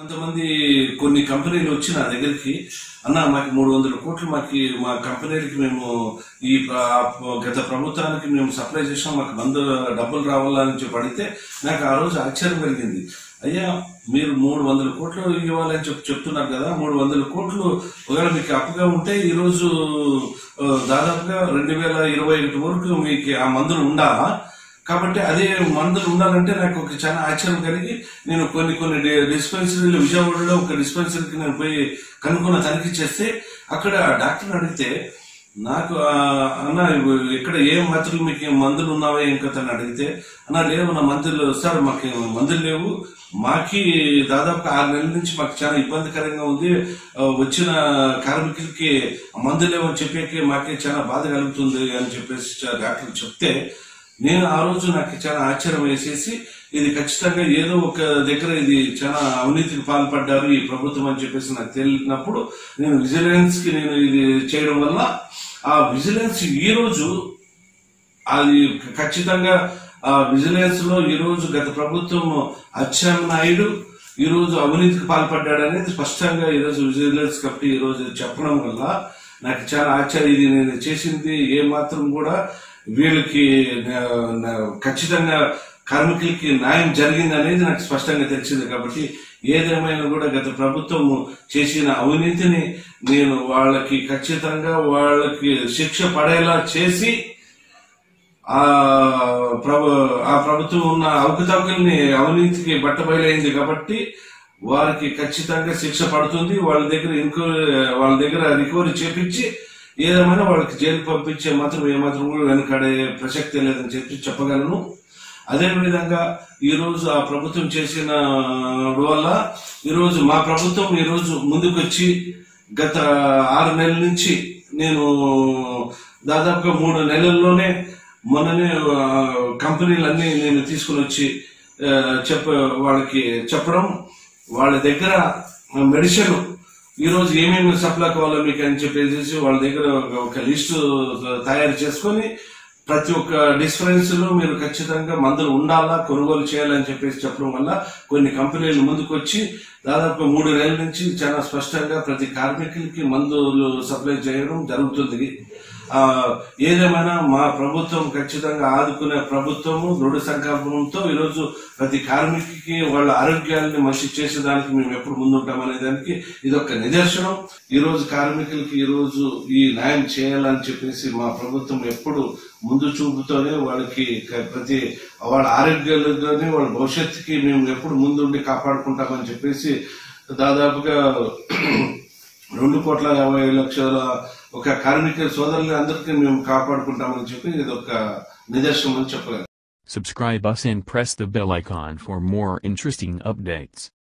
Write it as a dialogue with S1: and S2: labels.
S1: కొంతమంది కొన్ని కంపెనీలు వచ్చి నా దగ్గరికి అన్న మాకు మూడు వందల కోట్లు మాకు మా కంపెనీలకి మేము ఈ ప్ర- గత ప్రభుత్వానికి మేము సప్లై చేసాం మాకు మందు డబ్బులు రావాలని చెప్పి అడిగితే నాకు ఆ రోజు ఆశ్చర్యం కలిగింది అయ్యా మీరు మూడు వందల కోట్లు ఇవ్వాలని చెప్పి చెప్తున్నారు కదా మూడు వందల కోట్లు ఒకవేళ మీకు అప్పుగా ఉంటే ఈ రోజు ఆ, దాదాపుగా రెండు వేల ఇరవై ఒకటి వరకు మీకు ఆ మందులు ఉండాలా కాబట్టి అదే మందులు ఉండాలంటే నాకు ఒక చాలా ఆశ్చర్యం కలిగి నేను కొన్ని కొన్ని డి- డిస్పెన్సరీలు విజయవాడలో ఒక డిస్పెన్సరీకి నేను పోయి కనుక్కున్న తనిఖీ చేస్తే అక్కడ డాక్టర్ అడిగితే నాకు ఆ, అన్న ఇవి ఇక్కడ ఏ మాత్రలు మీకు ఏం మందులు ఉన్నావా ఏం కథ అని అడిగితే అన్న లేవు నా మందులు సార్ మాకు మందులు లేవు మాకి దాదాపు ఆరు నెలల నుంచి మాకు చాలా ఇబ్బందికరంగా ఉంది ఆ, వచ్చిన కార్మికులకి మందులు లేవని చెప్పేకి మాకే చాలా బాధ కలుగుతుంది అని చెప్పేసి చా- డాక్టర్ చెప్తే నేను ఆ రోజు నాకు చాలా ఆశ్చర్యం వేసేసి ఇది ఖచ్చితంగా ఏదో ఒక దగ్గర ఇది చాలా అవినీతికి పాల్పడ్డారు ఈ ప్రభుత్వం అని చెప్పేసి నాకు తెలిసినప్పుడు నేను విజిలెన్స్ కి నేను ఇది చేయడం వల్ల ఆ విజిలెన్స్ ఈ రోజు అది ఖచ్చితంగా ఆ విజిలెన్స్ లో ఈ రోజు గత ప్రభుత్వం అచ్చెన్నాయుడు ఈ రోజు అవినీతికి పాల్పడ్డాడు అనేది స్పష్టంగా ఈ రోజు విజిలెన్స్ కమిటీ ఈ రోజు చెప్పడం వల్ల నాకు చాలా ఆశ్చర్యం ఇది నేను చేసింది ఏ మాత్రం కూడా వీళ్ళకి నా- నా- ఖచ్చితంగా కార్మికులకి న్యాయం జరిగింది అనేది నాకు స్పష్టంగా తెలిసింది కాబట్టి ఏదేమైనా కూడా గత ప్రభుత్వం చేసిన అవినీతిని నేను వాళ్ళకి ఖచ్చితంగా వాళ్ళకి శిక్ష పడేలా చేసి ఆ ప్రభు ఆ ప్రభుత్వం ఉన్న అవకతవకల్ని అవినీతికి బట్టబయలైంది కాబట్టి వారికి ఖచ్చితంగా శిక్ష పడుతుంది వాళ్ళ దగ్గర ఇంకో వాళ్ళ దగ్గర రికవరీ చేపించి ఏదేమైనా వాళ్ళకి జైలు పంపించే మాత్రం ఏమాత్రం కూడా వెనకాడే ప్రసక్తి లేదని చెప్పి చెప్పగలను అదే విధంగా ఈ రోజు ఆ ప్రభుత్వం చేసిన వల్ల ఈ రోజు మా ప్రభుత్వం ఈ రోజు ముందుకొచ్చి గత ఆరు నెలల నుంచి నేను దాదాపుగా మూడు నెలల్లోనే మొన్ననే ఆ, కంపెనీలన్నీ నేను తీసుకుని వచ్చి ఆ, చెప్ప వాళ్ళకి చెప్పడం వాళ్ళ దగ్గర మెడిసిన్ ఈ రోజు ఏమేమి సప్లై కావాలో మీకు అని చెప్పేసి వాళ్ళ దగ్గర ఒక- ఒక లిస్టు తయారు చేసుకొని ప్రతి ఒక్క డిస్ఫరెన్స్ లో మీరు ఖచ్చితంగా మందులు ఉండాలా కొనుగోలు చేయాలని చెప్పేసి చెప్పడం వల్ల కొన్ని కంపెనీలు ముందుకు వచ్చి దాదాపు మూడు నెలల నుంచి చాలా స్పష్టంగా ప్రతి కార్మికులకి మందులు సప్లై చేయడం జరుగుతుంది ఆ ఏదేమైనా మా ప్రభుత్వం ఖచ్చితంగా ఆదుకునే ప్రభుత్వము దృఢ సంకల్పంతో ఈరోజు ప్రతి కార్మికుడికి వాళ్ళ ఆరోగ్యాన్ని మంచి చేసేదానికి మేము ఎప్పుడు ముందుంటామనే దానికి ఇది ఒక నిదర్శనం ఈ రోజు కార్మికులకి ఈ రోజు ఈ న్యాయం చేయాలని చెప్పేసి మా ప్రభుత్వం ఎప్పుడు ముందు చూపుతోనే వాళ్ళకి క- ప్రతి వాళ్ళ ఆరోగ్యాలతోనే వాళ్ళ భవిష్యత్తుకి మేము ఎప్పుడు ముందుండి కాపాడుకుంటామని చెప్పేసి దాదాపుగా రెండు కోట్ల యాభై లక్షల ఒక కార్మిక సోదరులు అందరికీ మేము కాపాడుకుంటామని చెప్పి ఇది ఒక నిదర్శనం అని చెప్పగలను
S2: Subscribe us and press the bell icon for more interesting updates.